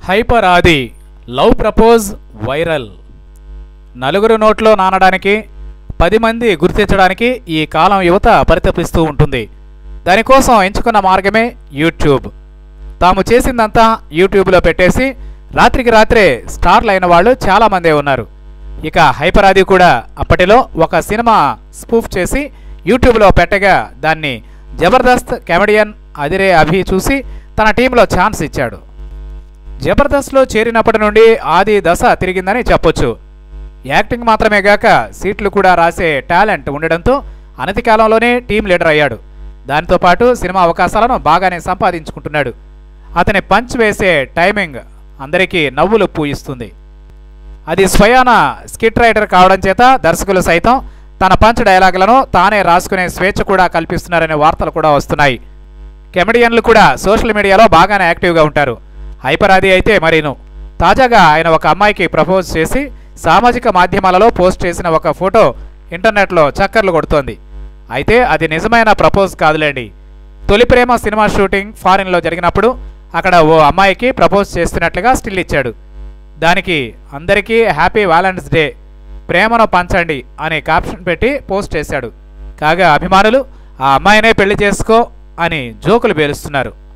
hyper ఆది love propose viral నలుగురు నోట్లో నానడానికి పది మంది గుర్తించడానికి ఈ కాలం యువత పరితపిస్తూ ఉంటుంది దానికోసం ఎంచుకున్న మార్గమే యూట్యూబ్ తాము చేసిందంతా యూట్యూబ్లో పెట్టేసి రాత్రికి రాత్రే స్టార్లు అయిన వాళ్ళు చాలామందే ఉన్నారు ఇక హైపర్ ఆది కూడా అప్పటిలో ఒక సినిమా స్పూఫ్ చేసి యూట్యూబ్లో పెట్టగా దాన్ని జబర్దస్త్ కామెడియన్ అదిరే అభి చూసి తన టీంలో ఛాన్స్ ఇచ్చాడు జబర్దస్త్లో చేరినప్పటి నుండి ఆది దశ తిరిగిందని చెప్పొచ్చు యాక్టింగ్ మాత్రమే గాక సీట్లు కూడా రాసే టాలెంట్ ఉండడంతో అనతి కాలంలోనే టీం లీడర్ అయ్యాడు దానితో పాటు సినిమా అవకాశాలను బాగానే సంపాదించుకుంటున్నాడు అతని పంచ్ వేసే టైమింగ్ అందరికీ నవ్వులు పూయిస్తుంది అది స్వయాన స్కిట్ రైటర్ కావడం చేత దర్శకులు సైతం తన పంచ్ డైలాగులను తానే రాసుకునే స్వేచ్ఛ కూడా కల్పిస్తున్నారనే వార్తలు కూడా వస్తున్నాయి కెమెడియన్లు కూడా సోషల్ మీడియాలో బాగానే యాక్టివ్గా ఉంటారు హైపర్ ఆది అయితే మరీను తాజాగా ఆయన ఒక అమ్మాయికి ప్రపోజ్ చేసి సామాజిక మాధ్యమాలలో పోస్ట్ చేసిన ఒక ఫోటో ఇంటర్నెట్లో చక్కర్లు కొడుతోంది అయితే అది నిజమైన ప్రపోజ్ కాదులేండి తొలి ప్రేమ సినిమా షూటింగ్ ఫారిన్లో జరిగినప్పుడు అక్కడ ఓ అమ్మాయికి ప్రపోజ్ చేస్తున్నట్లుగా స్టిల్ ఇచ్చాడు దానికి అందరికీ హ్యాపీ వ్యాలెంటైన్స్ డే ప్రేమను పంచండి అనే క్యాప్షన్ పెట్టి పోస్ట్ చేశాడు కాగా అభిమానులు ఆ అమ్మాయినే పెళ్లి చేసుకో అని జోకులు పేలుస్తున్నారు